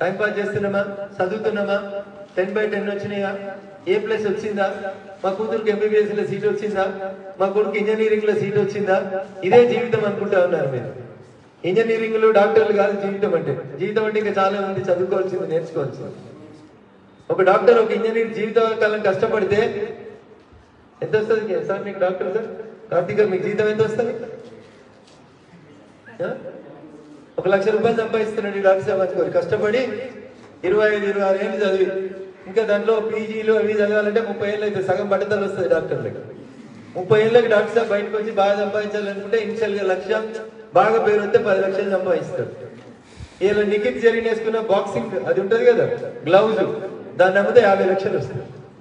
Time pass చేస్తున్నామా చదువుతున్నామా ten by ten వచ్చినాయా ఏ plus వచ్చిందా మా కూతురికి ఎంబీబీఎస్ లో సీట్ వచ్చిందా మా కొడుకు ఇంజనీరింగ్ లో సీట్ వచ్చిందా ఇదే జీవితం అనుకుంటా ఉన్నారు మీరు ఇంజనీరింగ్ లో డాక్టర్లు కాదు జీవితం అంటే జీవితం అంటే ఇంకా చాలా మంది చదువుకోవాల్సింది నేర్చుకోవాల్సింది ఒక డాక్టర్ ఒక ఇంజనీర్ జీవితకాలం కష్టపడితే ఎంత వస్తుంది సార్ మీకు డాక్టర్ సార్ కార్తీక్ గారు మీకు జీతం ఎంత వస్తుంది ఆ? ఒక లక్ష రూపాయలు సంపాదిస్తున్నాడు ఈ డాక్టర్ సార్ మంచి కష్టపడి ఇరవై ఐదు ఇరవై ఆరు ఏళ్ళు చదివి ఇంకా దాంట్లో పీజీలు అవి చదవాలంటే ముప్పై ఏళ్ళు అయితే సగం బట్టతలు వస్తుంది డాక్టర్లకి ముప్పై ఏళ్ళకి డాక్టర్ సార్ బయటకు వచ్చి బాగా సంపాదించాలనుకుంటే ఇనిషియల్ గా లక్ష బాగా పేరు వస్తే పది లక్షలు సంపాదిస్తాడు ఇలా నిఖిత్ జరిగిన వేసుకున్న బాక్సింగ్ అది ఉంటది కదా గ్లౌజ్ దాన్ని అమ్మితే యాభై లక్షలు వస్తుంది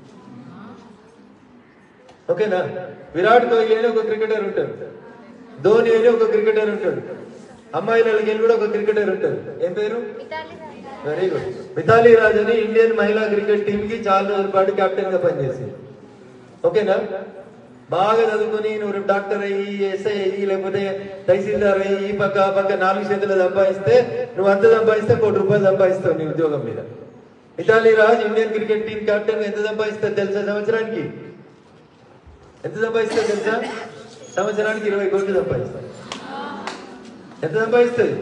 ఓకేనా విరాట్ కోహ్లీ అని ఒక క్రికెటర్ ఉంటాడు ధోని అని ఒక క్రికెటర్ ఉంటాడు అమ్మాయిలకి వెళ్ళి కూడా ఒక క్రికెటర్ ఉంటాడు ఏం పేరు వెరీ గుడ్ మిథాలీ రాజ్ అని ఇండియన్ మహిళా క్రికెట్ టీమ్ కి చాలా రోజుల పాటు కెప్టెన్ గా పనిచేసింది ఓకేనా బాగా చదువుకుని నువ్వు డాక్టర్ అయ్యి ఎస్ఐ అయ్యి లేకపోతే తహసీల్దార్ అయ్యి ఈ పక్క ఆ పక్క నాలుగు చేతులు సంపాదిస్తే నువ్వు అంత సంపాదిస్తే కోటి రూపాయలు సంపాదిస్తావు నీ ఉద్యోగం మీద Mithali Raj Indian cricket team captain గా ఎంత సంపాదిస్తుంది తెలుసా సంవత్సరానికి ఎంత సంపాదిస్తుంది తెలుసా సంవత్సరానికి ఇరవై కోట్లు సంపాదిస్తుంది ఎంత సంపాదిస్తుంది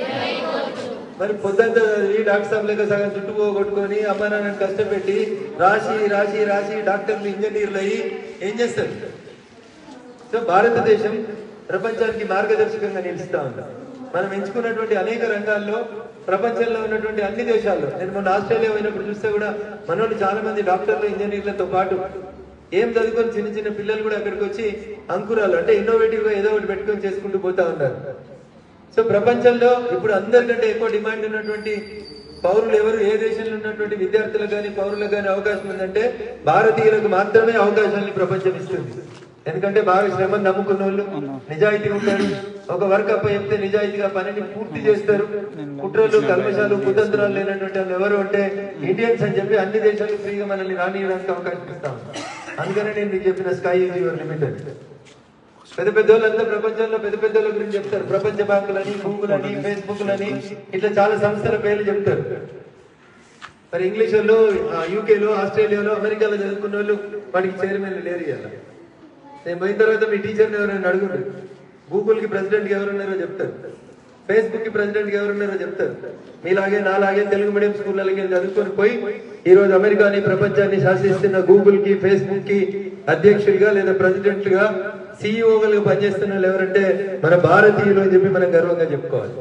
మరి పొద్దుంతా చదివి డాక్టర్ సాబ్ లేక సగం చుట్టూ పోగొట్టుకొని అమ్మ నాన్నని కష్టపెట్టి రాసి రాసి రాసి డాక్టర్లు ఇంజనీర్లు అయ్యి ఏం చేస్తారు సో భారతదేశం ప్రపంచానికి మార్గదర్శకంగా నిలుస్తా ఉంది మనం ఎంచుకున్నటువంటి అనేక రంగాల్లో ప్రపంచంలో ఉన్నటువంటి అన్ని దేశాల్లో నేను మొన్న ఆస్ట్రేలియా పోయినప్పుడు చూస్తే కూడా మనోళ్ళు చాలా మంది డాక్టర్లు ఇంజనీర్లతో పాటు ఏం చదువుకొని చిన్న చిన్న పిల్లలు కూడా అక్కడికి వచ్చి అంకురాలు అంటే ఇన్నోవేటివ్ గా ఏదో ఒకటి పెట్టుకొని చేసుకుంటూ పోతా ఉన్నారు సో ప్రపంచంలో ఇప్పుడు అందరికంటే ఎక్కువ డిమాండ్ ఉన్నటువంటి పౌరులు ఎవరు ఏ దేశంలో ఉన్నటువంటి విద్యార్థులకు కానీ పౌరులకు కానీ అవకాశం ఉందంటే భారతీయులకు మాత్రమే అవకాశాన్ని ప్రపంచం ఇస్తుంది ఎందుకంటే బాగా శ్రమను నమ్ముకున్న వాళ్ళు నిజాయితీ ఉంటారు ఒక వర్క్ అప్ప చెప్తే నిజాయితీగా పనిని పూర్తి చేస్తారు కుట్రలు కల్మషాలు కుతంత్రాలు లేనటువంటి వాళ్ళు ఎవరు అంటే ఇండియన్స్ అని చెప్పి అన్ని దేశాలు ఫ్రీగా మనల్ని రానియడానికి అవకాశం ఇస్తాం అందుకనే నేను మీకు చెప్పిన స్కై ఈజ్ యువర్ లిమిటెడ్ పెద్ద పెద్ద వాళ్ళంతా ప్రపంచంలో పెద్ద పెద్ద వాళ్ళ గురించి చెప్తారు ప్రపంచ బ్యాంకులని గూగుల్ అని ఫేస్బుక్ అని ఇట్లా చాలా సంస్థల పేర్లు చెప్తారు మరి ఇంగ్లీష్ వాళ్ళు యూకేలో ఆస్ట్రేలియాలో అమెరికాలో చదువుకున్న వాళ్ళు వాడికి చైర్మన్ లేరు ఇవాళ నేను పోయిన తర్వాత మీ టీచర్ని ఎవరైనా అడుగుండు గూగుల్ కి ప్రెసిడెంట్ కి ఎవరున్నారో చెప్తారు ఫేస్బుక్ కి ప్రెసిడెంట్ కి ఎవరున్నారో చెప్తారు మీలాగే నాలాగే తెలుగు మీడియం స్కూళ్ళకి వెళ్ళి చదువుకొని పోయి ఈ రోజు అమెరికాని ప్రపంచాన్ని శాసిస్తున్న గూగుల్ కి ఫేస్బుక్ కి అధ్యక్షుడిగా లేదా ప్రెసిడెంట్ గా సిఇఓలుగా పనిచేస్తున్న వాళ్ళు ఎవరంటే మన భారతీయులు అని చెప్పి మనం గర్వంగా చెప్పుకోవాలి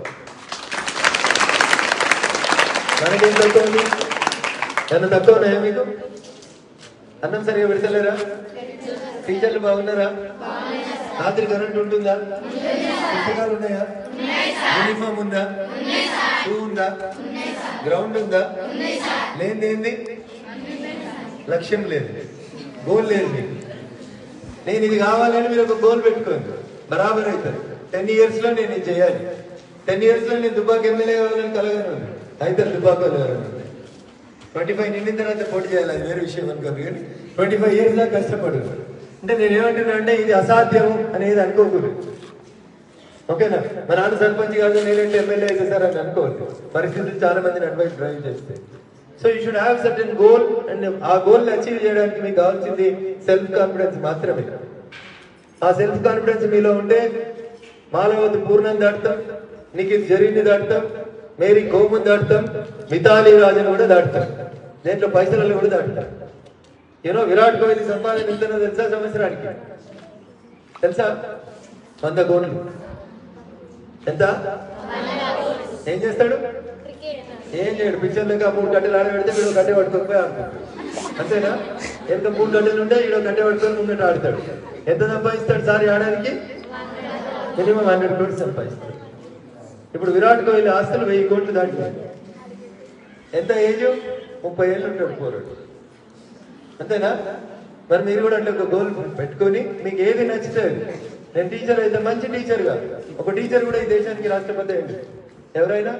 మనకేం తక్కువ ఉంది ఏమన్నా తక్కువ ఉన్నాయా మీకు అన్నం సరిగా పెడతలేరా టీచర్లు బాగున్నారా రాత్రి కరెంట్ ఉంటుందా పుస్తకాలు ఉన్నాయా యూనిఫామ్ ఉందా షూ ఉందా గ్రౌండ్ ఉందా లేనిది ఏంది లక్ష్యం లేదు గోల్ లేదు మీకు నేను ఇది కావాలని మీరు ఒక గోల్ పెట్టుకోండి బరాబర్ అవుతుంది టెన్ ఇయర్స్ లో నేను ఇది చేయాలి టెన్ ఇయర్స్ లో నేను దుబాక్ ఎమ్మెల్యే కావాలని కలగను అయితే దుబాక్ ట్వంటీ ఫైవ్ నిండిన తర్వాత పోటీ చేయాలి అది వేరే విషయం అనుకోండి కానీ ట్వంటీ ఫైవ్ ఇయర్స్ దాకా కష్టపడు అంటే నేను ఏమంటున్నా అంటే ఇది అసాధ్యం అనేది అనుకోకూడదు ఓకేనా మా నాన్న సర్పంచ్ కాదు నేనంటే ఎమ్మెల్యే అయితే సార్ అని అనుకోవద్దు పరిస్థితులు చాలా మందిని అడ్వైస్ డ్రైవ్ చేస్తే so you should have certain goal and ఆ గోల్ అచీవ్ చేయడానికి మీకు కావాల్సింది సెల్ఫ్ కాన్ఫిడెన్స్ మాత్రమే ఆ సెల్ఫ్ కాన్ఫిడెన్స్ మీలో ఉంటే మాలవతి పూర్ణం దాటుతాం నిఖిల్ జరీని దాటుతాం మేరీ కోముని దాటుతాం మితాలి రాజుని కూడా దాటుతాం దేంట్లో పైసలలో కూడా దాటుతాం యూనో విరాట్ కోహ్లీ సంపాదన ఎంతనో తెలుసా సంవత్సరానికి తెలుసా వంద కోట్లు ఎంత ఏం చేస్తాడు ఏం చేయడు పిక్చర్ లేక మూడు గంటలు ఆడ పెడితే వీడు గంట పట్టుకొని పోయి ఆడుతాడు అంతేనా ఎంత మూడు గంటలు ఉంటే ఈడో గంట పట్టుకొని ముందట ఆడతాడు ఎంత సంపాదిస్తాడు సారి ఆడడానికి మినిమం హండ్రెడ్ కోట్లు సంపాదిస్తాడు ఇప్పుడు విరాట్ కోహ్లీ ఆస్తులు వెయ్యి కోట్లు దాటినాయి ఎంత ఏజ్ ముప్పై ఏళ్ళు ఉంటాడు పోరాడు అంతేనా మరి మీరు కూడా అట్లా ఒక గోల్ పెట్టుకొని మీకు ఏది నచ్చితే అది. నేను టీచర్ అయితే మంచి టీచర్ గా ఒక టీచర్ కూడా ఈ దేశానికి రాష్ట్రపతి అయింది ఎవరైనా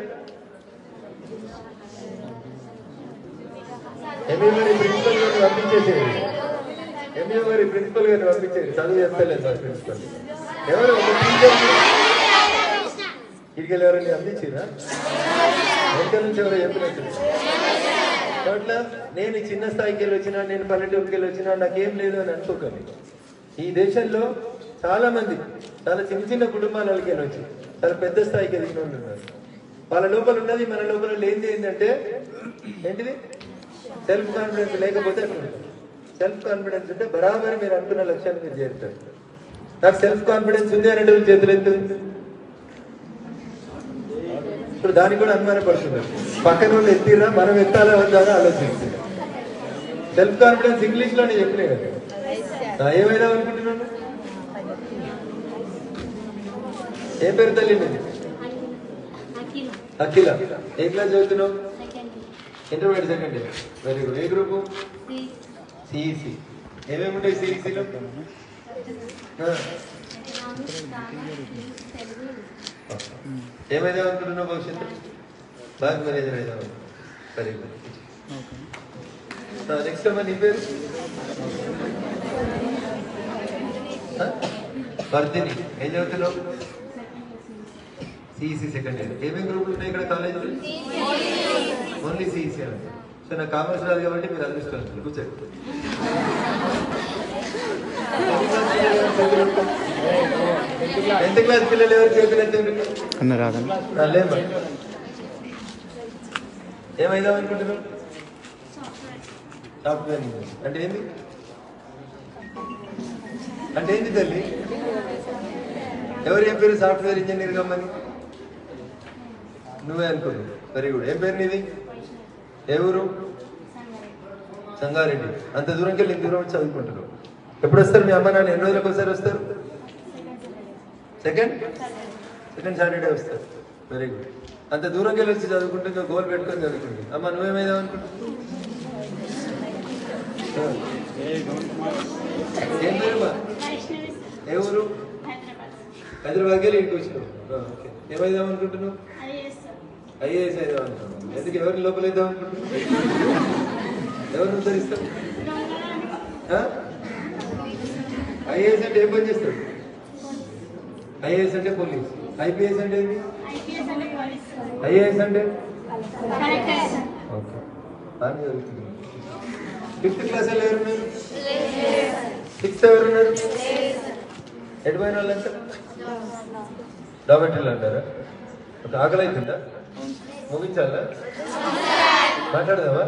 ఎంఏ మరి ప్రిన్సిపల్ గారిని పంపించేసేది ఎంఏ మరి ప్రిన్సిపల్ గారిని పంపించేది చదువు చెప్తలేదు సార్ ప్రిన్సిపల్ ఎవరు ఒక టీచర్ ఇడికి ఎవరైనా పంపించిరా వెనక నుంచి ఎవరో చెప్పినట్టు అట్లా నేను ఈ చిన్న స్థాయికి వెళ్ళి వచ్చినా నేను పల్లెటూరుకి వెళ్ళి వచ్చినా నాకేం లేదు అని అనుకోకండి ఈ దేశంలో చాలా మంది చాలా చిన్న చిన్న కుటుంబాలకి వెళ్ళి వచ్చి చాలా పెద్ద స్థాయికి ఎదిగిన వాళ్ళు ఉన్నారు వాళ్ళ లోపల ఉన్నది మన లోపల లేనిది ఏంటంటే ఏంటిది సెల్ఫ్ కాన్ఫిడెన్స్ లేకపోతే సెల్ఫ్ కాన్ఫిడెన్స్ ఉంటే బరాబర్ మీరు అనుకున్న లక్ష్యాన్ని మీరు చేరుతారు నాకు సెల్ఫ్ కాన్ఫిడెన్స్ ఉంది అనేటువంటి చేతులు ఎత్తు ఇప్పుడు దానికి కూడా అనుమానపడుతున్నారు పక్కన వాళ్ళు ఎత్తిరా మనం ఎత్తాలా వద్దా అని ఆలోచిస్తున్నారు సెల్ఫ్ కాన్ఫిడెన్స్ ఇంగ్లీష్ లోనే చెప్పలే కదా ఆ, ఏమైనా అనుకుంటున్నాను ఏ పేరు తల్లి మీది అఖిల ఏ క్లాస్ చదువుతున్నావు intermediate second year very good ఏ గ్రూప్ సిఈసి ఏమేమి ఉంటాయి సిఈసిలో ఏమైనా అనుకుంటున్నావు భవిష్యత్తు బ్యాంక్ మేనేజర్ అయినా వెరీ గుడ్ నెక్స్ట్ అమ్మా నీ పేరు ఆ? వర్ధిని ఏం చదువుతున్నావు సిఈసి సెకండ్ ఇయర్ ఏమేమి గ్రూపులు ఉన్నాయి ఇక్కడ కాలేజీలో ఓన్లీ సిఈసి అంటే సో నాకు కామర్స్ రాదు కాబట్టి మీరు అదృష్టం కూర్చోండి టెన్త్ క్లాస్ పిల్లలు ఎవరు చేతులు అన్న రాదన్న లేమ్మా ఏమైందాం అనుకుంటున్నావు సాఫ్ట్వేర్ ఇంజనీర్ అంటే ఏంది అంటే ఏంది తల్లి ఎవరు చెప్పారు సాఫ్ట్వేర్ ఇంజనీర్ కమ్మని నువ్వే అనుకున్నావు వెరీ గుడ్ ఏం పేరు నీది ఏ ఊరు సంగారెడ్డి అంత దూరంకి వెళ్ళి ఇంత దూరం వచ్చి చదువుకుంటున్నావు ఎప్పుడు వస్తారు మీ అమ్మ నాన్న ఎన్ని రోజులకు ఒకసారి వస్తారు సెకండ్ సెకండ్ సాటర్డే వస్తారు వెరీ గుడ్ అంత దూరంకి వెళ్ళి వచ్చి చదువుకుంటే ఇంకా గోల్ పెట్టుకొని చదువుకుంటుంది అమ్మ నువ్వేమైనా అనుకుంటున్నావు ఏం పేరు అమ్మా? ఏ ఊరు హైదరాబాద్కి వెళ్ళి ఇంటికి వచ్చినావు ఆ, ఓకే ఏమైదాం అనుకుంటున్నావు ఐఏఎస్ అయిదాం అనుకుంటున్నావు ఎందుకు ఎవరిని లోపల వేద్దాం అనుకుంటున్నావు ఎవరిని ఉద్ధరిస్తావు ఐఏఎస్ అంటే ఏం పని చేస్తాడు ఐఏఎస్ అంటే పోలీస్ ఐపీఎస్ అంటే ఏంటి ఐఏఎస్ అంటే ఓకే బాగానే జరుగుతుంది ఫిఫ్త్ క్లాస్ వాళ్ళు ఎవరున్నారు సిక్స్త్ ఎవరున్నారు ఎటుపోయిన వాళ్ళంతా డాబెట్లు అంటారా ఒక ఆకలి అవుతుందా ముగించాలా మాట్లాడదామా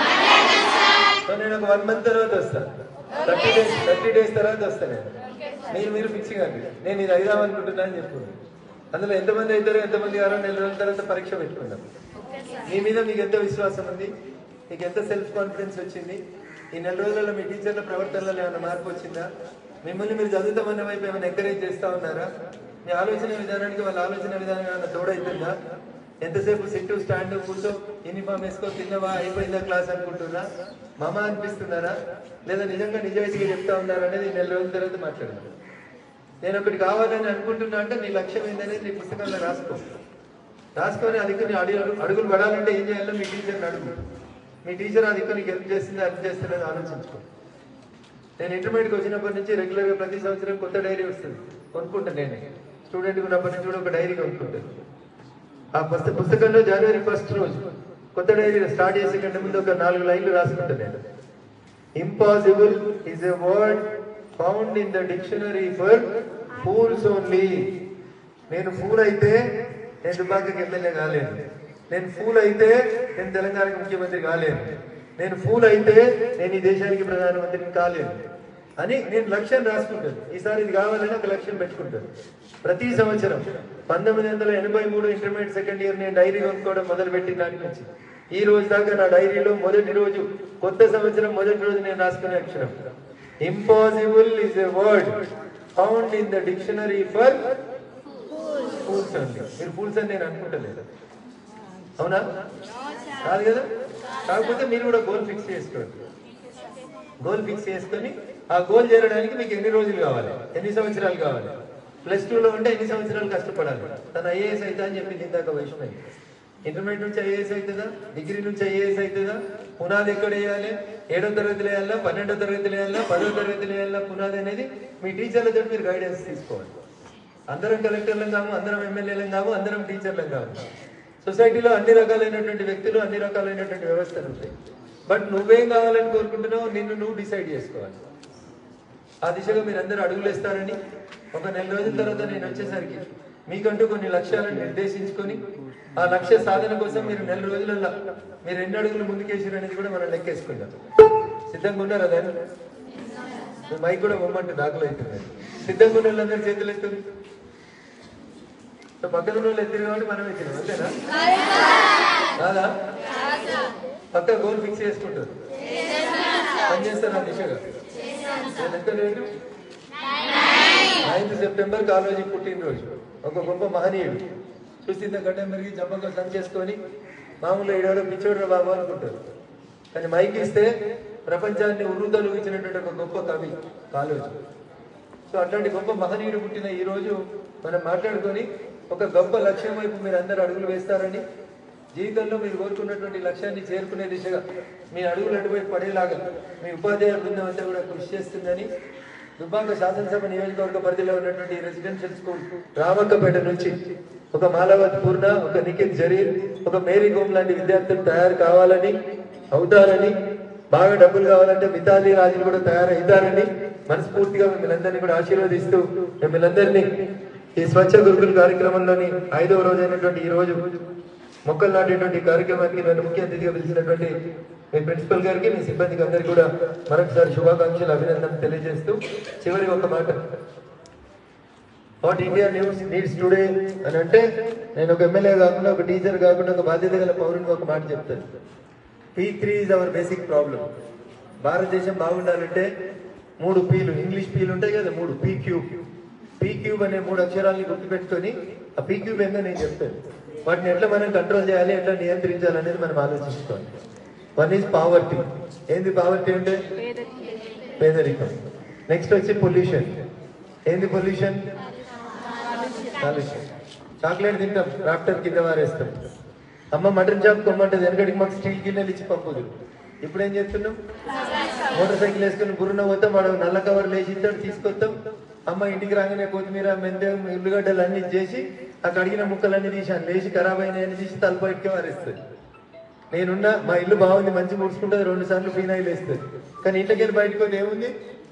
సో నేను ఒక వన్ మంత్ తర్వాత వస్తా థర్టీ డేస్ థర్టీ డేస్ తర్వాత వస్తా నేను మీరు మీరు ఫిక్సింగ్ అండి నేను ఇది అయిదాం అనుకుంటున్నా అని చెప్పుకున్నాను అందులో ఎంతమంది అవుతారో ఎంతమంది కారో నెల రోజుల తర్వాత పరీక్ష పెట్టుకుందాం మీ మీద మీకు ఎంత విశ్వాసం ఉంది మీకు ఎంత సెల్ఫ్ కాన్ఫిడెన్స్ వచ్చింది ఈ నెల రోజులలో మీ టీచర్ల ప్రవర్తనలో ఏమైనా మార్పు వచ్చిందా మిమ్మల్ని మీరు చదువుతామన్న వైపు ఏమైనా ఎంకరేజ్ చేస్తా ఉన్నారా మీ ఆలోచన విధానానికి వాళ్ళ ఆలోచన విధానం ఏమైనా తోడైతుందా ఎంతసేపు సిట్టు స్టాండ్ కూర్చో యూనిఫామ్ వేసుకో తిన్నవా అయిపోయిందా క్లాస్ అనుకుంటున్నా మామ అనిపిస్తున్నారా లేదా నిజంగా నిజాయితీగా చెప్తా ఉన్నారా అనేది ఈ నెల రోజుల తర్వాత మాట్లాడదాం నేను ఒకటి కావాలని అనుకుంటున్నా అంటే నీ లక్ష్యం ఏందనేది నీ పుస్తకంలో రాసుకో రాసుకొని అది నీ అడుగు అడుగులు పడాలంటే ఏం చేయాలో మీ టీచర్ని అడుగు మీ టీచర్ అది నీకు హెల్ప్ చేస్తుంది హెల్ప్ చేస్తుందని ఆలోచించుకో నేను ఇంటర్మీడియట్కి వచ్చినప్పటి నుంచి రెగ్యులర్గా ప్రతి సంవత్సరం కొత్త డైరీ వస్తుంది కొనుక్కుంటాను నేను స్టూడెంట్ ఉన్నప్పటి నుంచి కూడా ఒక డైరీ కొనుక్కుంటాను ఆ పుస్త పుస్తకంలో జనవరి ఫస్ట్ రోజు కొత్త డైరీ స్టార్ట్ చేసే కంటే ముందు ఒక నాలుగు లైన్లు రాసుకుంటాను నేను impossible is a word found in the dictionary for fools only నేను ఫూల్ అయితే నేను దుబాకకి ఎమ్మెల్యే కాలేను నేను ఫూల్ అయితే నేను తెలంగాణకి ముఖ్యమంత్రి కాలేను నేను ఫూల్ అయితే నేను ఈ దేశానికి ప్రధానమంత్రిని కాలేను అని నేను లక్ష్యం రాసుకుంటాను ఈసారి ఇది కావాలని ఒక లక్ష్యం పెట్టుకుంటాను ప్రతి సంవత్సరం పంతొమ్మిది వందల ఎనభై మూడు ఇంటర్మీడియట్ సెకండ్ ఇయర్ నేను డైరీ కొనుక్కోవడం మొదలు పెట్టిన నాటి నుంచి ఈ రోజు దాకా నా డైరీలో మొదటి రోజు కొత్త సంవత్సరం మొదటి రోజు నేను రాసుకునే అక్షరం impossible is a word found in the dictionary for fools అండి మీరు ఫూల్స్ అని నేను అనుకుంటలేదు అవునా కాదు కదా కాకపోతే మీరు కూడా గోల్ ఫిక్స్ చేసుకోండి గోల్ ఫిక్స్ చేసుకొని ఆ గోల్ చేరడానికి మీకు ఎన్ని రోజులు కావాలి ఎన్ని సంవత్సరాలు కావాలి ప్లస్ టూలో ఉంటే ఎన్ని సంవత్సరాలు కష్టపడాలి తను ఐఏఎస్ అవుతా అని చెప్పింది ఇందాక వైష్ణవి ఇంటర్మీడియట్ నుంచి ఐఏఎస్ అవుతుందా డిగ్రీ నుంచి ఐఏఎస్ అవుతుందా పునాది ఎక్కడ వేయాలి ఏడో తరగతిలో వేయాలా పన్నెండో తరగతిలో వేయాలా పదో తరగతిలో వేయాలా పునాది అనేది మీ టీచర్లతో మీరు గైడెన్స్ తీసుకోవాలి అందరం కలెక్టర్లం కాము అందరం ఎమ్మెల్యేలం కాము అందరం టీచర్లం కాము సొసైటీలో అన్ని రకాలైనటువంటి వ్యక్తులు అన్ని రకాలైనటువంటి వ్యవస్థలు ఉంటాయి బట్ నువ్వేం కావాలని కోరుకుంటున్నావు నిన్ను నువ్వు డిసైడ్ చేసుకోవాలి ఆ దిశగా మీరు అందరూ అడుగులు వేస్తారని ఒక నెల రోజుల తర్వాత నేను వచ్చేసరికి మీకంటూ కొన్ని లక్ష్యాలను నిర్దేశించుకొని ఆ లక్ష్య సాధన కోసం మీరు నెల రోజులలో మీరు ఎన్ని అడుగులు ముందుకేసారు అనేది కూడా మనం లెక్కేసుకుందాం సిద్ధంగా ఉన్నారా దాన్ని మీ మైక్ కూడా బొమ్మంటే దాఖలు అవుతుంది సిద్ధంగా ఉన్న వాళ్ళందరూ చేతులు ఎత్తుంది సో పక్కన ఉన్న వాళ్ళు ఎత్తిరు కాబట్టి మనం ఎత్తినాం అంతేనా కాదా పక్క గోల్ ఫిక్స్ చేసుకుంటారు పని చేస్తారు ఆ దిశగా నేను ఎంత లేదు నైన్త్ సెప్టెంబర్ కాలోజీ పుట్టినరోజు ఒక గొప్ప మహనీయుడు చూసింద గడ్డ మెరిగి జబ్బగా సంచేసుకొని మామూలు ఏడవడో పిచ్చోడు బాబు అనుకుంటారు కానీ మైక్ ఇస్తే ప్రపంచాన్ని ఉర్రుతలు ఇచ్చినటువంటి ఒక గొప్ప కవి కాలోజీ సో అట్లాంటి గొప్ప మహనీయుడు పుట్టిన ఈ రోజు మనం మాట్లాడుకొని ఒక గొప్ప లక్ష్యం వైపు మీరు అందరు అడుగులు వేస్తారని జీవితంలో మీరు కోరుకున్నటువంటి లక్ష్యాన్ని చేరుకునే దిశగా మీ అడుగులు అటువైపు పడేలాగా మీ ఉపాధ్యాయ బృందం అంతా కూడా కృషి చేస్తుందని దుబ్బాక శాసనసభ నియోజకవర్గ పరిధిలో ఉన్నటువంటి రెసిడెన్షియల్ స్కూల్ రామక్కపేట నుంచి ఒక మాలవత్ పూర్ణ ఒక నిఖిత్ జరీర్ ఒక మేరీ గోమ్ లాంటి విద్యార్థులు తయారు కావాలని అవుతారని బాగా డబ్బులు కావాలంటే మితాలి రాజులు కూడా తయారవుతారని మనస్ఫూర్తిగా మిమ్మల్ని అందరినీ కూడా ఆశీర్వదిస్తూ మిమ్మల్ని అందరినీ ఈ స్వచ్ఛ గురుకుల కార్యక్రమంలోని ఐదవ రోజైనటువంటి ఈ రోజు మొక్కలు నాటేటువంటి కార్యక్రమానికి నన్ను ముఖ్య అతిథిగా పిలిచినటువంటి మీ ప్రిన్సిపల్ గారికి మీ సిబ్బందికి అందరికీ కూడా మరొకసారి శుభాకాంక్షలు అభినందనలు తెలియజేస్తూ చివరి ఒక మాట what India news needs today అని అంటే నేను ఒక ఎమ్మెల్యే కాకుండా ఒక టీచర్ కాకుండా ఒక బాధ్యత గల పౌరునికి ఒక మాట చెప్తాను P three is our basic problem భారతదేశం బాగుండాలంటే మూడు పీలు ఇంగ్లీష్ పీలు ఉంటాయి కదా మూడు పీ క్యూబ్ పీ క్యూబ్ అనే మూడు అక్షరాలని గుర్తుపెట్టుకొని ఆ పీ క్యూబ్ ఏందో నేను చెప్తాను వాటిని ఎట్లా మనం కంట్రోల్ చేయాలి ఎట్లా నియంత్రించాలి అనేది మనం ఆలోచించుకోవాలి వన్ ఈజ్ పావర్టీ ఏంది పావర్టీ అంటే పేదరికం నెక్స్ట్ వచ్చి పొల్యూషన్ ఏంది పొల్యూషన్ కాలుష్యం చాక్లెట్ తింటాం రాఫ్టర్ కింద వారేస్తాం అమ్మ మటన్ షాప్ కొమ్మంటది వెనకడికి మాకు స్టీల్ గిన్నెలు ఇచ్చి పంపుదు ఇప్పుడు ఏం చేస్తున్నాం మోటార్ సైకిల్ వేసుకుని బుర్రన పోతాం వాడు నల్ల కవర్ లేచి ఇస్తాడు తీసుకొస్తాం అమ్మ ఇంటికి రాగానే కొత్తిమీర మెంతే ఉల్లిగడ్డలు అన్ని చేసి ఆ కడిగిన ముక్కలన్నీ తీసి ఆ లేచి ఖరాబ్ అయినాయని తీసి తల బయటకే వారేస్తుంది నేనున్నా మా ఇల్లు బాగుంది మంచి ముడుచుకుంటుంది రెండు సార్లు ఫీనాయిల్ వేస్తుంది కానీ ఇంటికి వెళ్ళి బయటకు పోతే ఏముంది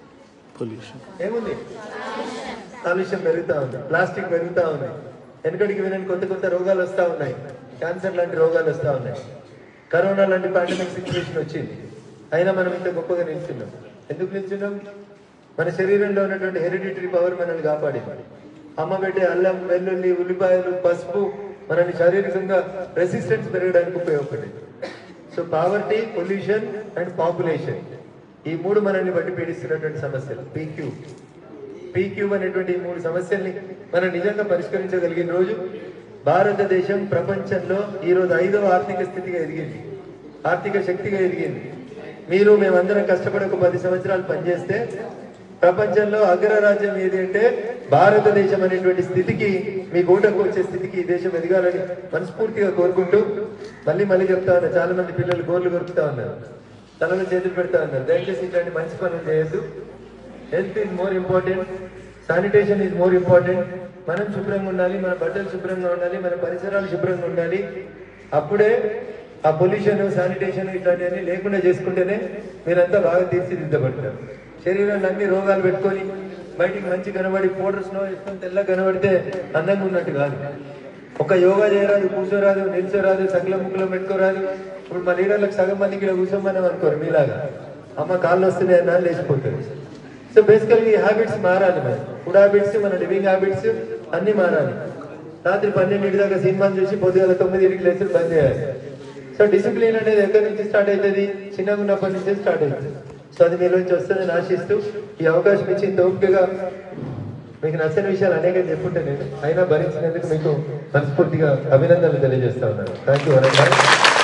ఏముంది కాలుష్యం పెరుగుతా ఉంది ప్లాస్టిక్ పెరుగుతా ఉంది వెనకడికి వినని కొత్త కొత్త రోగాలు వస్తా ఉన్నాయి క్యాన్సర్ లాంటి రోగాలు వస్తా ఉన్నాయి కరోనా లాంటి పాండమిక్ సిచ్యువేషన్ వచ్చింది అయినా మనం ఇంత గొప్పగా నిల్చున్నాం ఎందుకు నిల్చున్నాం మన శరీరంలో ఉన్నటువంటి హెరిడిటరీ పవర్ మనల్ని కాపాడింది అమ్మ పెట్టే అల్లం వెల్లుల్లి ఉల్లిపాయలు పసుపు మనల్ని శారీరకంగా రెసిస్టెన్స్ పెరగడానికి ఉపయోగపడింది so poverty pollution and population ఈ మూడు మనల్ని బట్టి పీడిస్తున్నటువంటి సమస్యలు పీక్యూ పీక్యూ అనేటువంటి ఈ మూడు సమస్యల్ని మనం నిజంగా పరిష్కరించగలిగిన రోజు భారతదేశం ప్రపంచంలో ఈ రోజు ఐదవ ఆర్థిక స్థితిగా ఎదిగింది ఆర్థిక శక్తిగా ఎదిగింది మీరు మేమందరం కష్టపడి ఒక పది సంవత్సరాలు పనిచేస్తే ప్రపంచంలో అగ్రరాజ్యం ఏది అంటే భారతదేశం అనేటువంటి స్థితికి మీ గూటకు వచ్చే స్థితికి ఈ దేశం ఎదగాలని మనస్ఫూర్తిగా కోరుకుంటూ మళ్ళీ మళ్ళీ చెప్తా ఉన్నా చాలా మంది పిల్లలు గోర్లు కొరుకుతా ఉన్నారు తలలో చేతులు పెడతా ఉన్నారు దయచేసి ఇట్లాంటి మంచి పనులు చేయొద్దు health is more important sanitation is more important మనం శుభ్రంగా ఉండాలి మన బట్టలు శుభ్రంగా ఉండాలి మన పరిసరాలు శుభ్రంగా ఉండాలి అప్పుడే ఆ పొల్యూషన్ శానిటేషన్ ఇట్లాంటివన్నీ లేకుండా చేసుకుంటేనే మీరంతా బాగా తీర్చిదిద్దబడతారు శరీరాన్ని అన్ని రోగాలు పెట్టుకొని బయటికి మంచి కనబడి పౌడర్ స్నో వేసుకొని తెల్ల కనబడితే అందంగా ఉన్నట్టు కాదు ఒక యోగా చేయరాదు కూర్చోరాదు నిల్చోరాదు సగల ముక్కులో పెట్టుకోరాదు ఇప్పుడు మా లీడర్లకు సగం మంది ఇక్కడ కూర్చోమని అనుకోరు మీలాగా అమ్మ కాళ్ళు వస్తున్నాయి అన్న లేచిపోతారు సో బేసికల్ ఈ హ్యాబిట్స్ మారాలి మరి ఫుడ్ హ్యాబిట్స్ మన లివింగ్ హ్యాబిట్స్ అన్ని మారాలి రాత్రి పన్నెండింటి దాకా సినిమాలు చూసి పొద్దుగల తొమ్మిదింటికి లేచి బంద్ చేయాలి సో డిసిప్లిన్ అనేది ఎక్కడి నుంచి స్టార్ట్ అవుతుంది చిన్నగా ఉన్నప్పటి నుంచే స్టార్ట్ అవుతుంది సో అది మీలో నుంచి వస్తుందని ఆశిస్తూ ఈ అవకాశం ఇచ్చి ఇంత ఓపికగా మీకు నచ్చని విషయాలు అనేక చెప్పుంటే నేను అయినా భరించినందుకు మీకు మనస్ఫూర్తిగా అభినందనలు తెలియజేస్తా ఉన్నాను థ్యాంక్ యూ